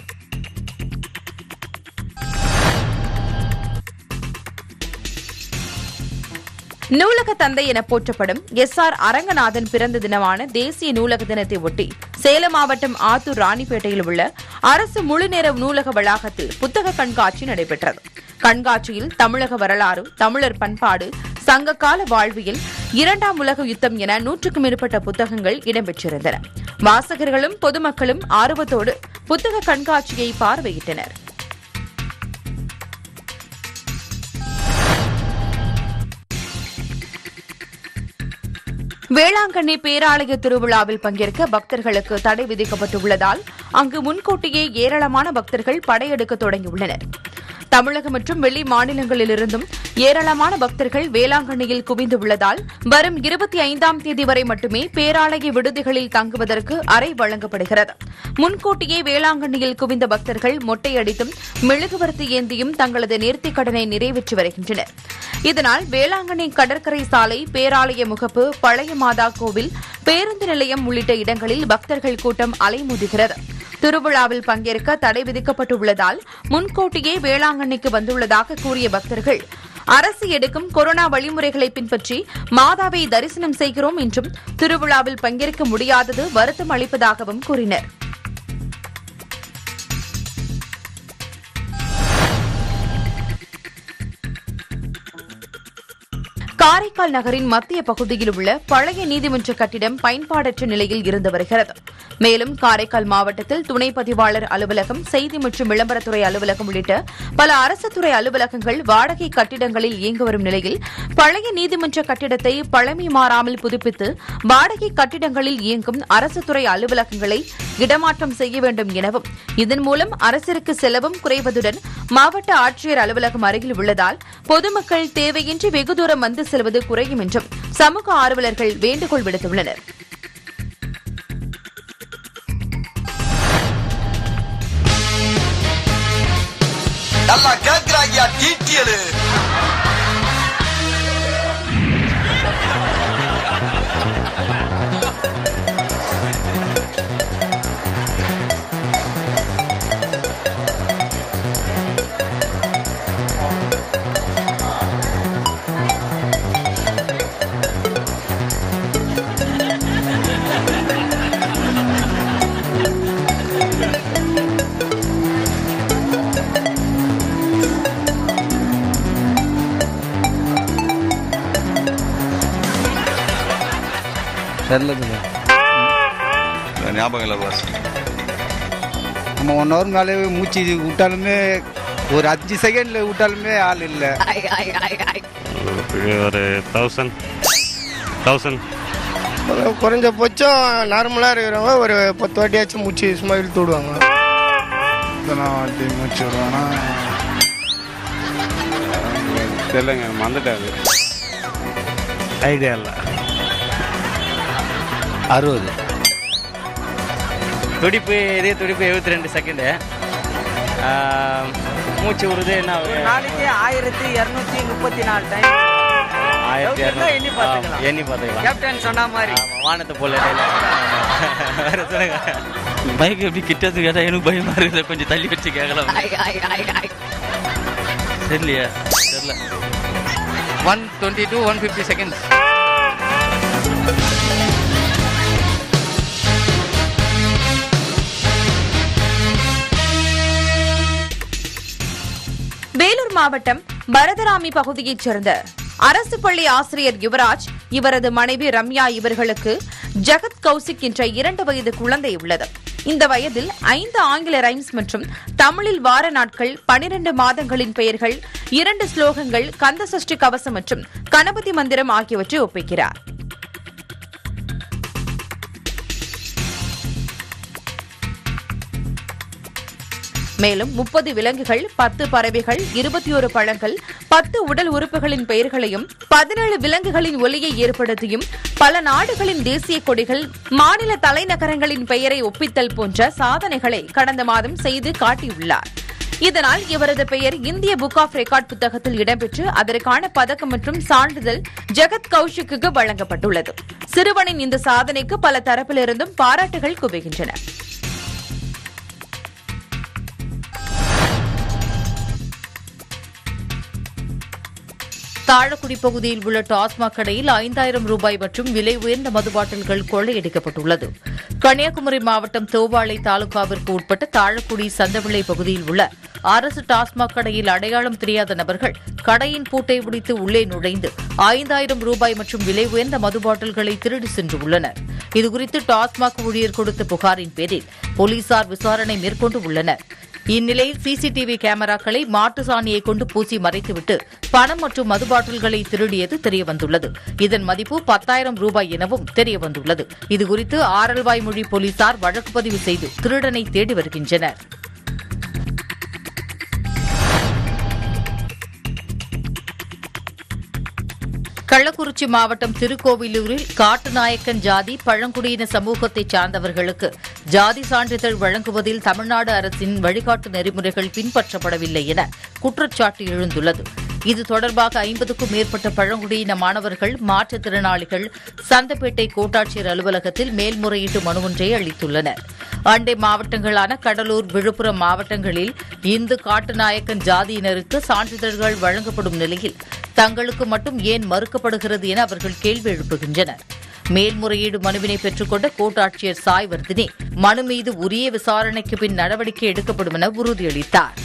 நூலக தந்தை என போற்றப்படும் எஸ் ஆர் அரங்கநாதன் பிறந்த தினமான தேசிய நூலக தினத்தை ஒட்டி சேலம் மாவட்டம் ஆத்தூர் ராணிப்பேட்டையில் உள்ள அரசு முழுநேர நூலக வளாகத்தில் புத்தக கண்காட்சி நடைபெற்றது கண்காட்சியில் தமிழக வரலாறு தமிழர் பண்பாடு சங்ககால வாழ்வியல் இரண்டாம் உலக யுத்தம் என நூற்றுக்கும் மேற்பட்ட புத்தகங்கள் இடம்பெற்றிருந்தன வாசகர்களும் பொதுமக்களும் ஆர்வத்தோடு புத்தக கண்காட்சியை பார்வையிட்டனர் வேளாங்கண்ணி பேராலய திருவிழாவில் பங்கேற்க பக்தர்களுக்கு தடை விதிக்கப்பட்டுள்ளதால் அங்கு முன்கூட்டியே ஏராளமான பக்தர்கள் படையெடுக்க தொடங்கியுள்ளனர் தமிழகம் மற்றும் வெளி மாநிலங்களிலிருந்தும் ஏராளமான பக்தர்கள் வேளாங்கண்ணியில் குவிந்துள்ளதால் வரும் இருபத்தி ஐந்தாம் தேதி வரை மட்டுமே பேராலய விடுதிகளில் தங்குவதற்கு அறை வழங்கப்படுகிறது முன்கூட்டியே வேளாங்கண்ணியில் குவிந்த பக்தர்கள் மொட்டையடித்தும் மெழுகுவர்த்தி ஏந்தியும் தங்களது நேர்த்திக் கடனை நிறைவேற்றி வருகின்றனர் இதனால் வேளாங்கண்ணி கடற்கரை சாலை பேராலய முகப்பு பழைய மாதா கோவில் பேருந்து நிலையம் உள்ளிட்ட இடங்களில் பக்தர்கள் கூட்டம் அலைமோதுகிறது திருவிழாவில் பங்கேற்க தடை விதிக்கப்பட்டுள்ளதால் முன்கூட்டியே வேளாங்கண்ணிக்கு வந்துள்ளதாக கூறிய பக்தர்கள் அரசு எடுக்கும் கொரோனா வழிமுறைகளை பின்பற்றி மாதாவை தரிசனம் செய்கிறோம் என்றும் திருவிழாவில் பங்கேற்க முடியாதது வருத்தம் அளிப்பதாகவும் கூறினர் காரைக்கால் நகரின் மத்திய பகுதியில் உள்ள பழைய நீதிமன்ற கட்டிடம் பயன்பாடற்ற நிலையில் இருந்து வருகிறது மேலும் காரைக்கால் மாவட்டத்தில் துணை பதிவாளர் அலுவலகம் செய்தி மற்றும் விளம்பரத்துறை அலுவலகம் உள்ளிட்ட பல அரசு துறை அலுவலகங்கள் வாடகை கட்டிடங்களில் இயங்கி வரும் நிலையில் பழைய நீதிமன்ற கட்டிடத்தை பழமை மாறாமல் புதுப்பித்து வாடகை கட்டிடங்களில் இயங்கும் அரசு துறை அலுவலகங்களை இடமாற்றம் செய்ய வேண்டும் எனவும் இதன் மூலம் அரசிற்கு செலவும் குறைவதுடன் மாவட்ட ஆட்சியர் அலுவலகம் அருகில் உள்ளதால் பொதுமக்கள் தேவையின்றி வெகு தூரம் வந்து செல்வது குறையும் என்றும் சமூக ஆர்வலர்கள் வேண்டுகோள் விடுத்துள்ளனர் நல்லா கேக்குறாங்கயா டீட்டியலு தெரிலதுங்க ஞாபகம் இல்லை பாஸ் நம்ம ஒன் ஹவர் மேலே மூச்சு விட்டாலுமே ஒரு அஞ்சு செகண்டில் விட்டாலுமே ஆள் இல்லை ஒரு தௌசண்ட் தௌசண்ட் குறைஞ்சபட்சம் நார்மலாக இருக்கிறவங்க ஒரு பத்து வாட்டியாச்சும் மூச்சு சும்மா இழுத்து விடுவாங்க எத்தனை வாட்டி மூச்சு விடுவானா தெரியலங்க மறந்துட்டாரு ஐடியா இல்லை அறுபது துடிப்பு இதே துடிப்பு எழுபத்தி ரெண்டு செகண்டு மூச்சு விடுறது என்ன நாளைக்கு ஆயிரத்தி இரநூத்தி முப்பத்தி நாலு டைம் ஆயிரத்தி இருந்தா எண்ணி இரநூறு பார்த்துக்கலாம். எண்ணி பார்த்துக்கலாம் கேப்டன் சொன்ன மாதிரி ஆமா, வானத்தை போல வேற சொல்லுங்க பைக் எப்படி கிட்டது கேட்டா எனக்கு பயமா இருக்குது கொஞ்சம் தள்ளி வச்சு கேட்கலாம் தெரியலையா தெரியல one twenty two one fifty seconds Vellore மாவட்டம் பரதராமி பகுதியைச் சேர்ந்த அரசு பள்ளி ஆசிரியர் யுவராஜ் இவரது மனைவி ரம்யா இவர்களுக்கு ஜகத் கௌசிக் என்ற இரண்டு வயது குழந்தை உள்ளது இந்த வயதில் ஐந்து ஆங்கில ரைம்ஸ் மற்றும் தமிழில் வார நாட்கள் பனிரெண்டு மாதங்களின் பெயர்கள் இரண்டு ஸ்லோகங்கள் கந்த சஷ்டி கவசம் மற்றும் கணபதி மந்திரம் ஆகியவற்றை ஒப்பிக்கிறார் மேலும் முப்பது விலங்குகள் பத்து பறவைகள் இருபத்தி ஒரு பழங்கள் பத்து உடல் உறுப்புகளின் பெயர்களையும் பதினேழு விலங்குகளின் ஒலியை ஏற்படுத்தியும் பல நாடுகளின் தேசிய கொடிகள் மாநில தலைநகரங்களின் பெயரை ஒப்பித்தல் போன்ற சாதனைகளை கடந்த மாதம் செய்து காட்டியுள்ளார் இதனால் இவரது பெயர் இந்திய புக் ஆஃப் ரெக்கார்ட் புத்தகத்தில் இடம்பெற்று அதற்கான பதக்கம் மற்றும் சான்றிதழ் ஜெகத் கௌஷிக்கு வழங்கப்பட்டுள்ளது சிறுவனின் இந்த சாதனைக்கு பல தரப்பிலிருந்தும் பாராட்டுகள் குவிகின்றன தாழக்குடி பகுதியில் உள்ள டாஸ்மாக் கடையில் ஐந்தாயிரம் ரூபாய் மற்றும் விலை உயர்ந்த மது பாட்டில்கள் கொள்ளையடிக்கப்பட்டுள்ளது கன்னியாகுமரி மாவட்டம் தோவாளை தாலுகாவிற்கு உட்பட்ட தாழக்குடி சந்தவிளை பகுதியில் உள்ள அரசு டாஸ்மாக் கடையில் அடையாளம் தெரியாத நபர்கள் கடையின் பூட்டை உடைத்து உள்ளே நுழைந்து ஐந்தாயிரம் ரூபாய் மற்றும் விலை உயர்ந்த மது பாட்டில்களை திருடி சென்றுள்ளனர் இதுகுறித்து டாஸ்மாக் ஊழியர் கொடுத்த புகாரின் பேரில் போலீசார் விசாரணை மேற்கொண்டு உள்ளனர் இந்நிலையில் சிசிடிவி கேமராக்களை மாட்டு சாணியை கொண்டு பூசி மறைத்துவிட்டு பணம் மற்றும் மது பாட்டில்களை திருடியது தெரியவந்துள்ளது இதன் மதிப்பு பத்தாயிரம் ரூபாய் எனவும் தெரியவந்துள்ளது இதுகுறித்து ஆரல்வாய்மொழி போலீசார் வழக்கு பதிவு செய்து திருடனை தேடி வருகின்றனர் கள்ளக்குறிச்சி மாவட்டம் திருக்கோவிலூரில் காட்டுநாயக்கன் ஜாதி பழங்குடியின சமூகத்தைச் சார்ந்தவர்களுக்கு ஜாதி சான்றிதழ் வழங்குவதில் தமிழ்நாடு அரசின் வழிகாட்டு நெறிமுறைகள் பின்பற்றப்படவில்லை என குற்றச்சாட்டு எழுந்துள்ளது இது தொடர்பாக ஐம்பதுக்கும் மேற்பட்ட பழங்குடியின மாணவர்கள் மாற்றுத்திறனாளிகள் சந்தப்பேட்டை கோட்டாட்சியர் அலுவலகத்தில் மேல்முறையீட்டு மனு ஒன்றை அளித்துள்ளனர் அண்டை மாவட்டங்களான கடலூர் விழுப்புரம் மாவட்டங்களில் இந்து காட்டுநாயக்கன் ஜாதியினருக்கு சான்றிதழ்கள் வழங்கப்படும் நிலையில் தங்களுக்கு மட்டும் ஏன் மறுக்கப்படுகிறது என அவர்கள் கேள்வி எழுப்புகின்றனர் மேல்முறையீடு மனுவினை பெற்றுக்கொண்ட கோட்டாட்சியர் சாய்வர்தினி மனு மீது உரிய விசாரணைக்கு பின் நடவடிக்கை எடுக்கப்படும் என உறுதியளித்தார்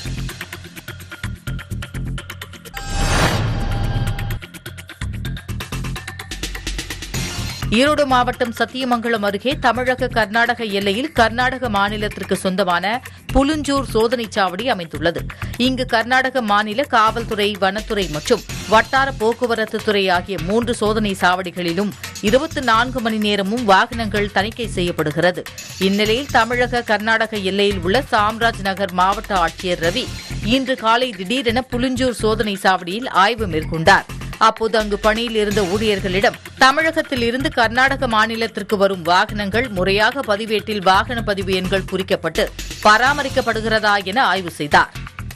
ஈரோடு மாவட்டம் சத்தியமங்கலம் அருகே தமிழக கர்நாடக எல்லையில் கர்நாடக மாநிலத்திற்கு சொந்தமான புலுஞ்சூர் சோதனைச் சாவடி அமைந்துள்ளது இங்கு கர்நாடக மாநில காவல்துறை வனத்துறை மற்றும் வட்டார போக்குவரத்து துறை ஆகிய மூன்று சோதனை சாவடிகளிலும் இருபத்தி நான்கு மணி நேரமும் வாகனங்கள் தணிக்கை செய்யப்படுகிறது இந்நிலையில் தமிழக கர்நாடக எல்லையில் உள்ள சாம்ராஜ் நகர் மாவட்ட ஆட்சியர் ரவி இன்று காலை திடீரென புலுஞ்சூர் சோதனை சாவடியில் ஆய்வு மேற்கொண்டார் அப்போது அங்கு பணியில் இருந்த ஊழியர்களிடம் தமிழகத்தில் இருந்து கர்நாடக மாநிலத்திற்கு வரும் வாகனங்கள் முறையாக பதிவேட்டில் வாகன பதிவு எண்கள் குறிக்கப்பட்டு பராமரிக்கப்படுகிறதா என ஆய்வு செய்தார்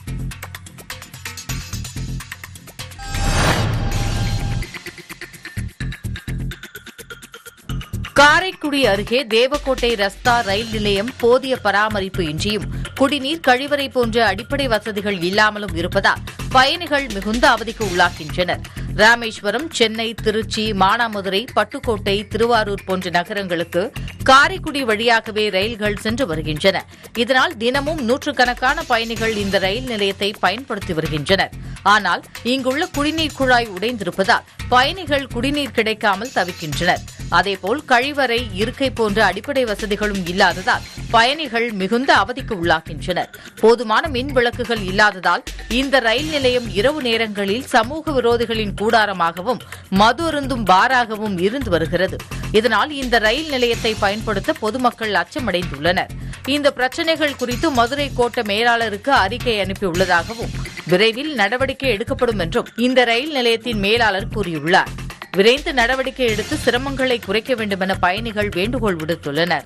காரைக்குடி அருகே தேவக்கோட்டை ரஸ்தா ரயில் நிலையம் போதிய பராமரிப்பு இன்றியும் குடிநீர் கழிவறை போன்ற அடிப்படை வசதிகள் இல்லாமலும் இருப்பதால் பயணிகள் மிகுந்த அவதிக்கு உள்ளாகின்றனர் ராமேஸ்வரம் சென்னை திருச்சி மானாமதுரை பட்டுக்கோட்டை திருவாரூர் போன்ற நகரங்களுக்கு காரைக்குடி வழியாகவே ரயில்கள் சென்று வருகின்றன இதனால் தினமும் நூற்றுக்கணக்கான பயணிகள் இந்த ரயில் நிலையத்தை பயன்படுத்தி வருகின்றனர் ஆனால் இங்குள்ள குடிநீர் குழாய் உடைந்திருப்பதால் பயணிகள் குடிநீர் கிடைக்காமல் தவிக்கின்றனர் அதேபோல் கழிவறை இருக்கை போன்ற அடிப்படை வசதிகளும் இல்லாததால் பயணிகள் மிகுந்த அவதிக்கு உள்ளாகின்றனர் போதுமான மின் விளக்குகள் இல்லாததால் இந்த ரயில் நிலையம் இரவு நேரங்களில் சமூக விரோதிகளின் கூடாரமாகவும் மது அருந்தும் பாராகவும் இருந்து வருகிறது இதனால் இந்த ரயில் நிலையத்தை பயன்படுத்த பொதுமக்கள் அச்சமடைந்துள்ளனர் இந்த பிரச்சினைகள் குறித்து மதுரை கோட்ட மேலாளருக்கு அறிக்கை அனுப்பியுள்ளதாகவும் விரைவில் நடவடிக்கை எடுக்கப்படும் என்றும் இந்த ரயில் நிலையத்தின் மேலாளர் கூறியுள்ளார் விரைந்து நடவடிக்கை எடுத்து சிரமங்களை குறைக்க வேண்டும் என பயணிகள் வேண்டுகோள் விடுத்துள்ளனர்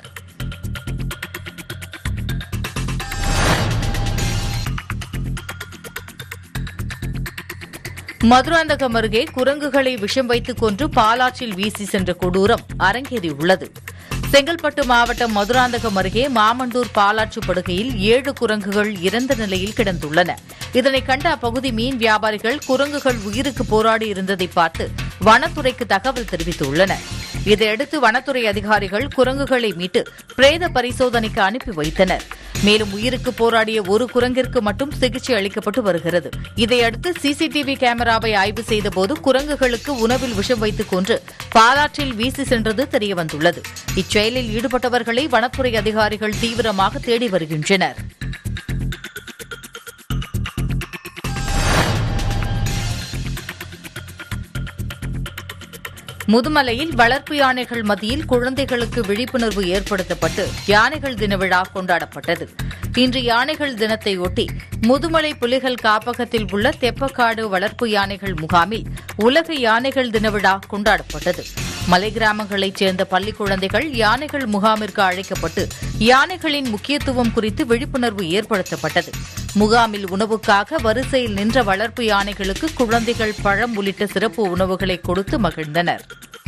மதுராந்தகம் அருகே குரங்குகளை விஷம் வைத்துக் கொன்று பாலாற்றில் வீசி சென்ற கொடூரம் அரங்கேறியுள்ளது செங்கல்பட்டு மாவட்டம் மதுராந்தகம் அருகே மாமண்டூர் பாலாற்று படுகையில் ஏழு குரங்குகள் இறந்த நிலையில் கிடந்துள்ளன இதனை கண்ட அப்பகுதி மீன் வியாபாரிகள் குரங்குகள் உயிருக்கு போராடி இருந்ததை பார்த்து வனத்துறைக்கு தகவல் தெரிவித்துள்ளனர் இதையடுத்து வனத்துறை அதிகாரிகள் குரங்குகளை மீட்டு பிரேத பரிசோதனைக்கு அனுப்பி வைத்தனர் மேலும் உயிருக்கு போராடிய ஒரு குரங்கிற்கு மட்டும் சிகிச்சை அளிக்கப்பட்டு வருகிறது இதையடுத்து சிசிடிவி கேமராவை ஆய்வு செய்தபோது குரங்குகளுக்கு உணவில் விஷம் வைத்துக் கொன்று பாலாற்றில் வீசி சென்றது தெரியவந்துள்ளது இச்செயலில் ஈடுபட்டவர்களை வனத்துறை அதிகாரிகள் தீவிரமாக தேடி வருகின்றனர் முதுமலையில் வளர்ப்பு யானைகள் மத்தியில் குழந்தைகளுக்கு விழிப்புணர்வு ஏற்படுத்தப்பட்டு யானைகள் தின விழா கொண்டாடப்பட்டது இன்று யானைகள் தினத்தையொட்டி முதுமலை புலிகள் காப்பகத்தில் உள்ள தெப்பக்காடு வளர்ப்பு யானைகள் முகாமில் உலக யானைகள் தின விழா கொண்டாடப்பட்டது மலை கிராமங்களைச் சேர்ந்த பள்ளி குழந்தைகள் யானைகள் முகாமிற்கு அழைக்கப்பட்டு யானைகளின் முக்கியத்துவம் குறித்து விழிப்புணர்வு ஏற்படுத்தப்பட்டது முகாமில் உணவுக்காக வரிசையில் நின்ற வளர்ப்பு யானைகளுக்கு குழந்தைகள் பழம் உள்ளிட்ட சிறப்பு உணவுகளை கொடுத்து மகிழ்ந்தனர்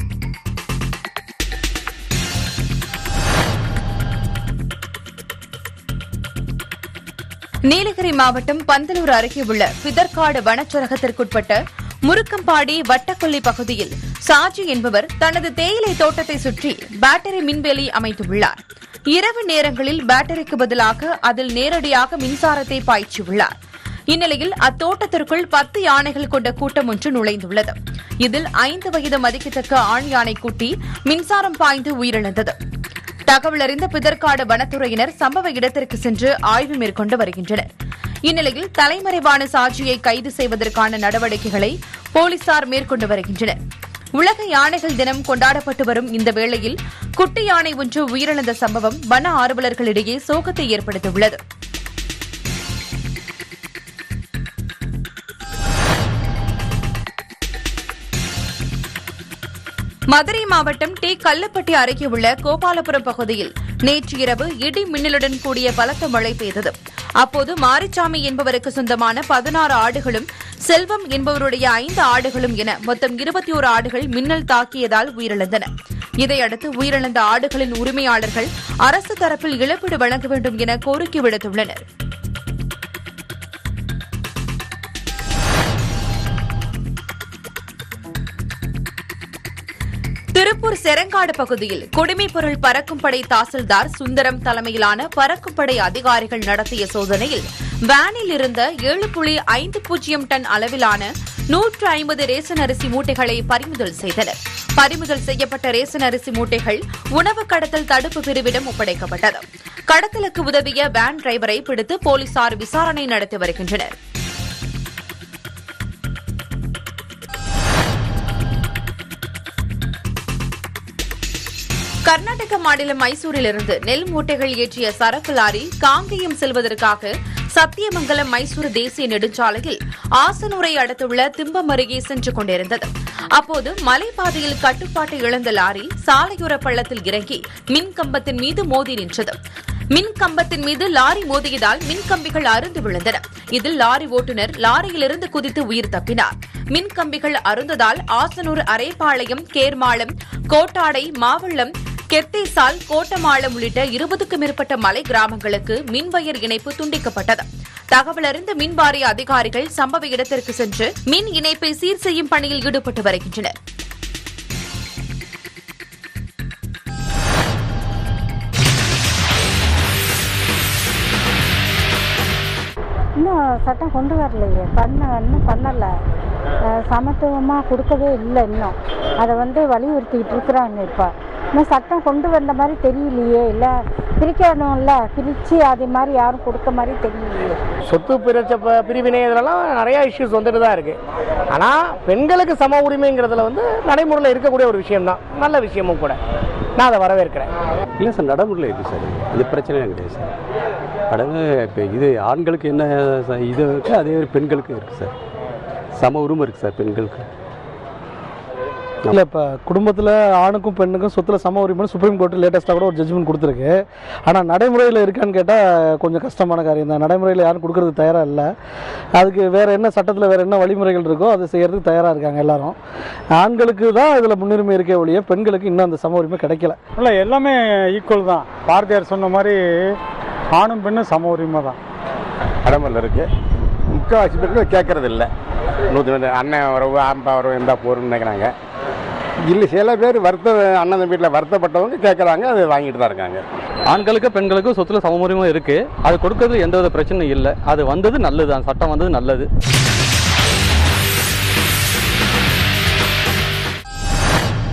நீலகிரி மாவட்டம் பந்தலூர் அருகே உள்ள பிதற்காடு வனச்சரகத்திற்குட்பட்ட முருக்கம்பாடி வட்டக்கொல்லி பகுதியில் சாஜி என்பவர் தனது தேயிலை தோட்டத்தை சுற்றி பேட்டரி மின்வேலி அமைத்துள்ளார் இரவு நேரங்களில் பேட்டரிக்கு பதிலாக அதில் நேரடியாக மின்சாரத்தை பாய்ச்சியுள்ளார் இந்நிலையில் அத்தோட்டத்திற்குள் பத்து யானைகள் கொண்ட கூட்டம் ஒன்று நுழைந்துள்ளது இதில் ஐந்து வயது மதிக்கத்தக்க ஆண் யானை குட்டி மின்சாரம் பாய்ந்து உயிரிழந்தது தகவல் அறிந்த பிதற்காடு வனத்துறையினர் சம்பவ இடத்திற்கு சென்று ஆய்வு மேற்கொண்டு வருகின்றனர் இந்நிலையில் தலைமறைவான சாட்சியை கைது செய்வதற்கான நடவடிக்கைகளை போலீசார் மேற்கொண்டு வருகின்றனர் உலக யானைகள் தினம் கொண்டாடப்பட்டு வரும் இந்த வேளையில் குட்டி யானை ஒன்று உயிரிழந்த சம்பவம் வன ஆர்வலர்களிடையே சோகத்தை ஏற்படுத்தியுள்ளது மதுரை மாவட்டம் டி கல்லுப்பட்டி அருகே உள்ள கோபாலபுரம் பகுதியில் நேற்று இரவு இடி மின்னலுடன் கூடிய பலத்த மழை பெய்தது அப்போது மாரிச்சாமி என்பவருக்கு சொந்தமான பதினாறு ஆடுகளும் செல்வம் என்பவருடைய ஐந்து ஆடுகளும் என மொத்தம் இருபத்தி ஒரு ஆடுகள் மின்னல் தாக்கியதால் உயிரிழந்தன இதையடுத்து உயிரிழந்த ஆடுகளின் உரிமையாளர்கள் அரசு தரப்பில் இழப்பீடு வழங்க வேண்டும் என கோரிக்கை விடுத்துள்ளனர் திருப்பூர் செரங்காடு பகுதியில் குடிமைப் பொருள் பறக்கும் படை தாசில்தார் சுந்தரம் தலைமையிலான பறக்கும் படை அதிகாரிகள் நடத்திய சோதனையில் வேனில் இருந்த ஏழு புள்ளி ஐந்து பூஜ்ஜியம் டன் அளவிலான நூற்று ஐம்பது ரேசன் அரிசி மூட்டைகளை பறிமுதல் செய்தனர் பறிமுதல் செய்யப்பட்ட ரேசன் அரிசி மூட்டைகள் உணவு கடத்தல் தடுப்பு பிரிவிடம் ஒப்படைக்கப்பட்டது கடத்தலுக்கு உதவிய வேன் டிரைவரை பிடித்து போலீசார் விசாரணை நடத்தி வருகின்றனர் கர்நாடக மாநிலம் மைசூரிலிருந்து நெல் மூட்டைகள் ஏற்றிய சரக்கு லாரி காங்கேயம் செல்வதற்காக சத்தியமங்கலம் மைசூரு தேசிய நெடுஞ்சாலையில் ஆசனூரை அடுத்துள்ள திம்பம் அருகே சென்று கொண்டிருந்தது அப்போது மலைப்பாதையில் கட்டுப்பாட்டை இழந்த லாரி சாலையோர பள்ளத்தில் இறங்கி மின் கம்பத்தின் மீது மோதி நின்றது மின் கம்பத்தின் மீது லாரி மோதியதால் மின் கம்பிகள் அருந்து விழுந்தன இதில் லாரி ஓட்டுநர் லாரியிலிருந்து குதித்து உயிர் தப்பினார் மின் கம்பிகள் அருந்ததால் ஆசனூர் அரைப்பாளையம் கேர்மாளம் கோட்டாடை மாவள்ளம் கெத்தேசால் கோட்டமாளம் உள்ளிட்ட இருபதுக்கும் மேற்பட்ட மலை கிராமங்களுக்கு மின்வயர் இணைப்பு துண்டிக்கப்பட்டது தகவல் அறிந்த மின் வாரிய அதிகாரிகள் சம்பவ இடத்திற்கு சென்று மின் இணைப்பை சீர் செய்யும் பணியில் ஈடுபட்டு வருகின்றனர் இன்னும் சட்டம் கொண்டு வரலையே பண்ண இன்னும் பண்ணலை சமத்துவமாக கொடுக்கவே இல்லை இன்னும் அதை வந்து வலியுறுத்திக்கிட்டு இருக்கிறாங்க இப்போ இன்னும் சட்டம் கொண்டு வந்த மாதிரி தெரியலையே இல்லை பிரிக்கணும்ல பிரித்து அது மாதிரி யாரும் கொடுக்க மாதிரி தெரியலையே சொத்து பிரிச்ச ப- பிரிவினை இதெல்லாம் நிறையா இஷ்யூஸ் வந்துட்டு தான் இருக்குது ஆனால் பெண்களுக்கு சம உரிமைங்கிறதுல வந்து நடைமுறையில் இருக்கக்கூடிய ஒரு விஷயம்தான் நல்ல விஷயமும் கூட நான் அதை வரவேற்கிறேன் இல்லை சார் நடைமுறையில் இருக்குது சார் இது பிரச்சனையே கிடையாது சார் கடமை இப்போ இது ஆண்களுக்கு என்ன ச- இது இருக்குது அதே மாதிரி பெண்களுக்கும் இருக்குது சார் சம உரிமை இருக்குது சார் பெண்களுக்கு இல்லை இப்போ குடும்பத்தில் ஆணுக்கும் பெண்ணுக்கும் சொத்துல சம உரிமை சுப்ரீம் கோர்ட் லேட்டஸ்ட்டாக கூட ஒரு ஜட்ஜ்மெண்ட் கொடுத்துருக்கு ஆனால் நடைமுறையில் இருக்கான்னு கேட்டால் கொஞ்சம் கஷ்டமான காரியம் தான் நடைமுறையில் யாரும் கொடுக்கறதுக்கு தயாராக இல்லை அதுக்கு வேறு என்ன சட்டத்தில் வேறு என்ன வழிமுறைகள் இருக்கோ அதை செய்யறதுக்கு தயாராக இருக்காங்க எல்லாரும் ஆண்களுக்கு தான் இதில் முன்னுரிமை இருக்கே ஒழிய பெண்களுக்கு இன்னும் அந்த சம உரிமை கிடைக்கல இல்லை எல்லாமே ஈக்குவல் தான் பாரதியார் சொன்ன மாதிரி ஆணும் பெண்ணும் சம உரிமை தான் கடமையில் இருக்குது முக்கால்வாசி பேருக்கு கேட்கறது இல்லை நூற்றி ரெண்டு அண்ணன் வரவு ஆம்பா வரவு எந்த போருன்னு நினைக்கிறாங்க இல்லை சில பேர் வருத்த அண்ணன் வீட்டில் வருத்தப்பட்டவங்க கேட்குறாங்க அது வாங்கிட்டு தான் இருக்காங்க ஆண்களுக்கு பெண்களுக்கும் சொத்துல சமமுரிமை இருக்கு அது கொடுக்கறது எந்தவித பிரச்சனையும் இல்லை அது வந்தது நல்லது அந்த சட்டம் வந்தது நல்லது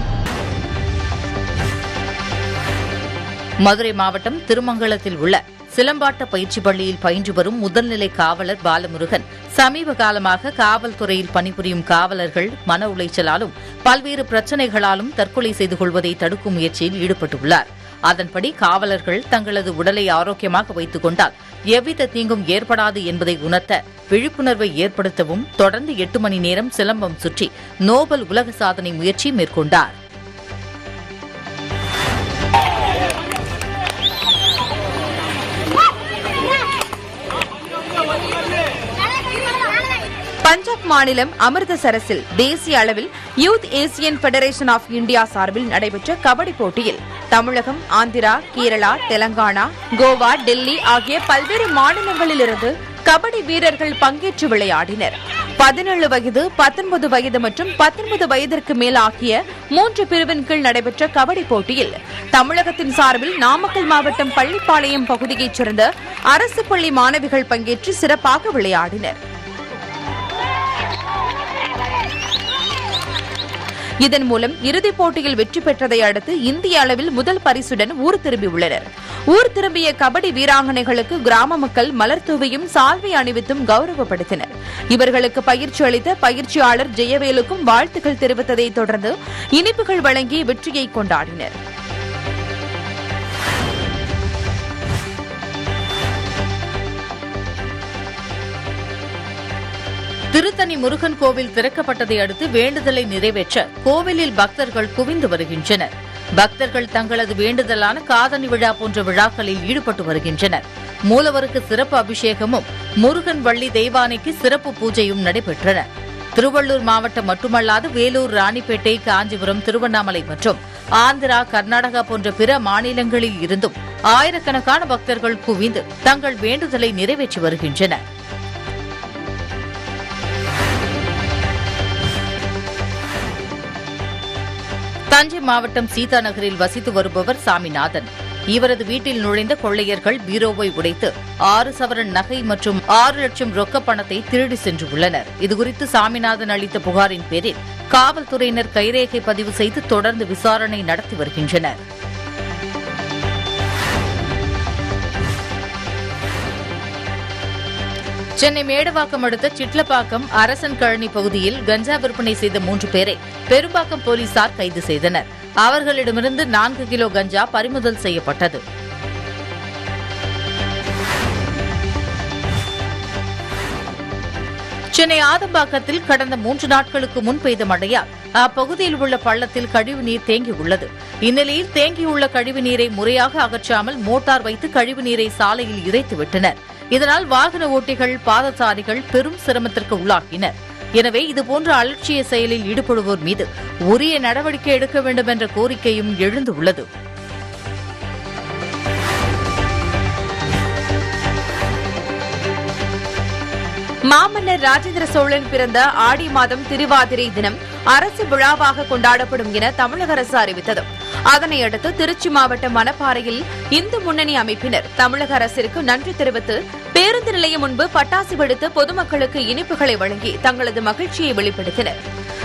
மதுரை மாவட்டம் திருமங்கலத்தில் உள்ள சிலம்பாட்ட பயிற்சி பள்ளியில் பயின்று வரும் முதல்நிலை காவலர் பாலமுருகன் சமீப காலமாக காவல்துறையில் பணிபுரியும் காவலர்கள் மன உளைச்சலாலும் பல்வேறு பிரச்சினைகளாலும் தற்கொலை செய்து கொள்வதை தடுக்கும் முயற்சியில் ஈடுபட்டுள்ளார் அதன்படி காவலர்கள் தங்களது உடலை ஆரோக்கியமாக வைத்துக் கொண்டால் எவ்வித தீங்கும் ஏற்படாது என்பதை உணர்த்த விழிப்புணர்வை ஏற்படுத்தவும் தொடர்ந்து எட்டு மணி நேரம் சிலம்பம் சுற்றி நோபல் உலக சாதனை முயற்சி மேற்கொண்டார் பஞ்சாப் மாநிலம் அமிர்தசரஸில் தேசிய அளவில் youth Asian federation of India சார்பில் நடைபெற்ற கபடி போட்டியில் தமிழகம் ஆந்திரா கேரளா தெலங்கானா கோவா டெல்லி ஆகிய பல்வேறு மாநிலங்களிலிருந்து கபடி வீரர்கள் பங்கேற்று விளையாடினர் பதினேழு வயது பத்தொன்பது வயது மற்றும் பத்தொன்பது வயதிற்கு மேல் ஆகிய மூன்று பிரிவின் கீழ் நடைபெற்ற கபடி போட்டியில் தமிழகத்தின் சார்பில் நாமக்கல் மாவட்டம் பள்ளிப்பாளையம் பகுதியைச் சேர்ந்த அரசு பள்ளி மாணவிகள் பங்கேற்று சிறப்பாக விளையாடினர் இதன் மூலம் இறுதிப் போட்டியில் வெற்றி பெற்றதை அடுத்து இந்திய அளவில் முதல் பரிசுடன் ஊர் திரும்பியுள்ளனர் ஊர் திரும்பிய கபடி வீராங்கனைகளுக்கு கிராம மக்கள் மலர் தூவியும் சால்வை அணிவித்தும் கௌரவப்படுத்தினர் இவர்களுக்கு பயிற்சி அளித்த பயிற்சியாளர் ஜெயவேலுக்கும் வாழ்த்துக்கள் தெரிவித்ததைத் தொடர்ந்து இனிப்புகள் வழங்கி வெற்றியை கொண்டாடினர் திருத்தணி முருகன் கோவில் திறக்கப்பட்டதை அடுத்து வேண்டுதலை நிறைவேற்ற கோவிலில் பக்தர்கள் குவிந்து வருகின்றனர் பக்தர்கள் தங்களது வேண்டுதலான காதணி விழா போன்ற விழாக்களில் ஈடுபட்டு வருகின்றனர் மூலவருக்கு சிறப்பு அபிஷேகமும் முருகன் வள்ளி தெய்வானைக்கு சிறப்பு பூஜையும் நடைபெற்றன திருவள்ளூர் மாவட்டம் மட்டுமல்லாது வேலூர் ராணிப்பேட்டை காஞ்சிபுரம் திருவண்ணாமலை மற்றும் ஆந்திரா கர்நாடகா போன்ற பிற மாநிலங்களில் இருந்தும் ஆயிரக்கணக்கான பக்தர்கள் குவிந்து தங்கள் வேண்டுதலை நிறைவேற்றி வருகின்றனர் தஞ்சை மாவட்டம் சீதா நகரில் வசித்து வருபவர் சாமிநாதன் இவரது வீட்டில் நுழைந்த கொள்ளையர்கள் பீரோவை உடைத்து ஆறு சவரன் நகை மற்றும் ஆறு லட்சம் ரொக்க பணத்தை திருடி சென்றுள்ளனர் இதுகுறித்து சாமிநாதன் அளித்த புகாரின் பேரில் காவல்துறையினர் கைரேகை பதிவு செய்து தொடர்ந்து விசாரணை நடத்தி வருகின்றனர் சென்னை மேடவாக்கம் அடுத்த சிட்லப்பாக்கம் அரசன் கழனி பகுதியில் கஞ்சா விற்பனை செய்த மூன்று பேரை பெரும்பாக்கம் போலீசார் கைது செய்தனர் அவர்களிடமிருந்து நான்கு கிலோ கஞ்சா பறிமுதல் செய்யப்பட்டது சென்னை ஆதம்பாக்கத்தில் கடந்த மூன்று நாட்களுக்கு முன் பெய்த மழையால் அப்பகுதியில் உள்ள பள்ளத்தில் கழிவு நீர் தேங்கியுள்ளது இந்நிலையில் தேங்கியுள்ள கழிவு நீரை முறையாக அகற்றாமல் மோட்டார் வைத்து கழிவு நீரை சாலையில் இறைத்து விட்டனர் இதனால் வாகன ஓட்டிகள் பாதசாரிகள் பெரும் சிரமத்திற்கு உள்ளாகினர் எனவே இதுபோன்ற அலட்சிய செயலில் ஈடுபடுவோர் மீது உரிய நடவடிக்கை எடுக்க வேண்டும் என்ற கோரிக்கையும் எழுந்துள்ளது மாமன்னர் ராஜேந்திர சோழன் பிறந்த ஆடி மாதம் திருவாதிரை தினம் அரசு விழாவாக கொண்டாடப்படும் என தமிழக அரசு அறிவித்தது அதனையடுத்து திருச்சி மாவட்டம் மணப்பாறையில் இந்து முன்னணி அமைப்பினர் தமிழக அரசிற்கு நன்றி தெரிவித்து பேருந்து நிலையம் முன்பு பட்டாசு வெடித்து பொதுமக்களுக்கு இனிப்புகளை வழங்கி தங்களது மகிழ்ச்சியை வெளிப்படுத்தினர்